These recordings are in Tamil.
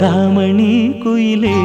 சிந்தாமணி குயிலே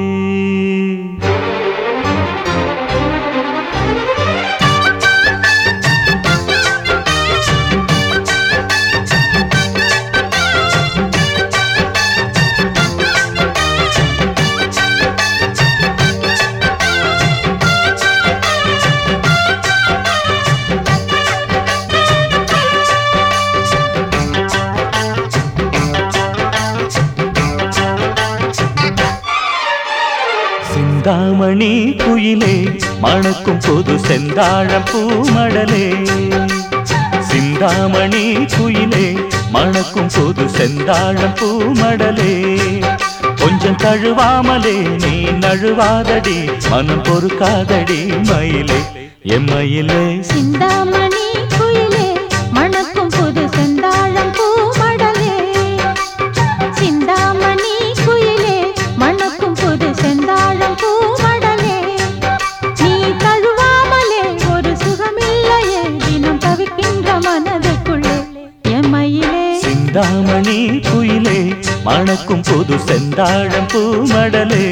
சிந்தாமணி குயிலே மணக்கும் புது செந்தாழம் பூமடலே சிந்தாமணி குயிலே மணக்கும் புது செந்தாழம் பூமடலே கொஞ்சம் தழுவாமலே நீ நழுவாதடி மனம் பொறுக்காதடி மயிலே எம்மயிலே சிந்தாமணி குயிலே மணக்கும் புது செந்தாழம் பூமடலே சிந்தாமணி குயிலே மணக்கும் புது செந்தாழம் பூமடலே நீ தழுவாமலே ஒரு சுகமில்லையே தினம் தவிக்கின்ற மனதுக்குள்ளே எம்மையிலே சிந்தாமணி குயிலே மணக்கும் புது செந்தாழம் பூமடலே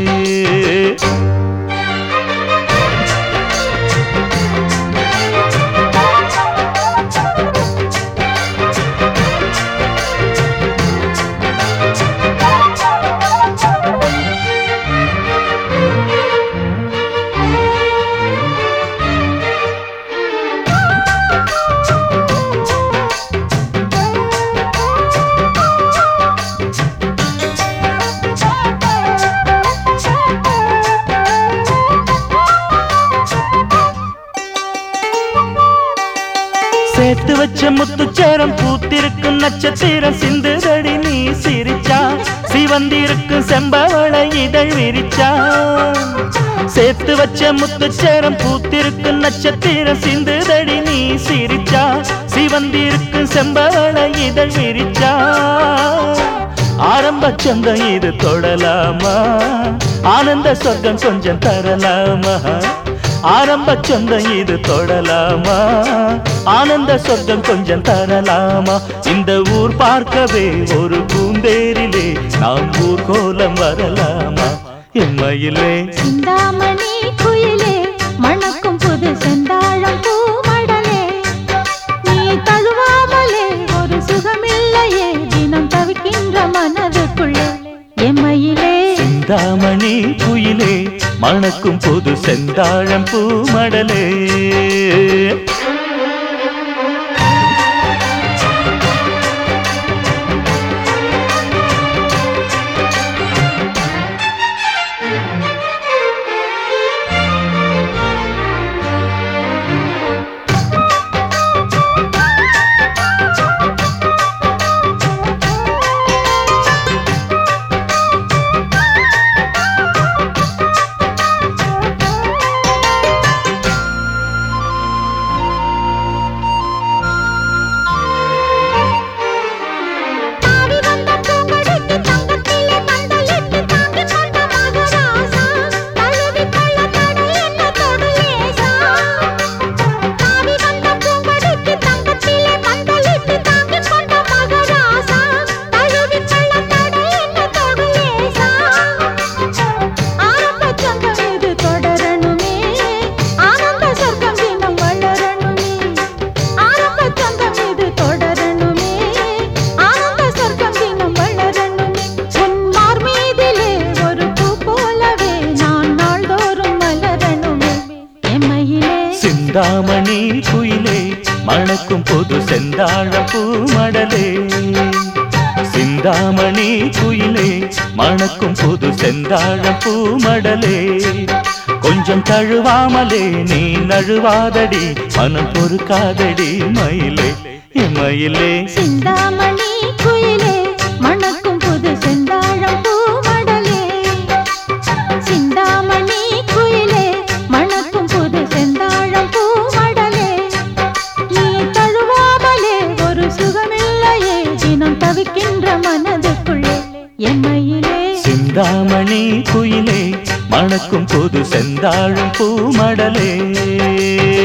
சேர்த்து வச்ச முத்துச்சேரம் பூத்திருக்கும் நட்சத்திரம் சிந்துதடி நீ சிரிச்சா சிவந்திருக்கும் செம்பவளை இதழ் விரிச்சா சேர்த்து வச்ச முத்துச்சேரம் பூத்திருக்கும் நட்சத்திரம் சிந்துதடி நீ சிரிச்சா சிவந்திருக்கும் செம்பவளை இதழ் விரிச்சா ஆரம்ப சொந்தம் இது தொடலாமா ஆனந்த சொர்க்கம் கொஞ்சம் தரலாமா ஆரம்ப சொந்தம் இது தொடலாமா ஆனந்த சொர்க்கம் கொஞ்சம் தரலாமா இந்த ஊர் பார்க்கவே ஒரு பூந்தேரிலே நாம் ஊர் கோலம் வரலாமா எம்மையிலே சிந்தாமணி குயிலே மணக்கும் புது செந்தாழம் பூமடலே நீ தழுவாமலே ஒரு சுகமில்லையே தினம் தவிக்கின்ற மனதுக்குள்ளே எம்மையிலே சிந்தாமணி குயிலே மணக்கும் புது செந்தாழம் பூமடலே தாவி வந்த பூங்கொடிக்கு தங்கத்திலே பந்தலிட்டு தாங்கிக் கொண்ட மகராசா, தழுவிக் கொள்ள தடை என்ன தொடு லேசா. தாவி வந்த பூங்கொடிக்கு தங்கத்திலே பந்தலிட்டு தாங்கிக் கொண்ட மகராசா, தழுவிக் கொள்ள தடை என்ன தொடு லேசா. ஆரம்பச் சொந்தம் இது தொடரணுமே, ஆனந்த சொர்க்கம் தினம் வளரணுமே. ஆரம்பச் சொந்தம் இது தொடரணுமே, ஆனந்த சொர்க்கம் தினம் வளரணுமே. உன் மார்மீதிலே ஒரு பூ போலவே நான் நாள்தோறும் மலரணுமே. எம்மையிலே சிந்தாமணி குயிலே மணக்கும் புது செந்தாழ பூமடலே சிந்தாமணி குயிலே மணக்கும் புது செந்தாழ பூமடலே கொஞ்சம் தழுவாமலே நீ நழுவாதடி மனம் பொறுக்காதடி மயிலே மயிலே சிந்தாமணி குயிலே மணக்கும் புது செந்தாழம் பூமடலே சிந்தாமணி குயிலே மணக்கும் புது செந்தாழம் பூமடலே நீ தழுவாமலே ஒரு சுகமில்லையே தினம் தவிக்கின்ற மனதுக்குள்ளே எம்மையிலே சிந்தாமணி குயிலே மணக்கும் புது செந்தாழும் பூமடலே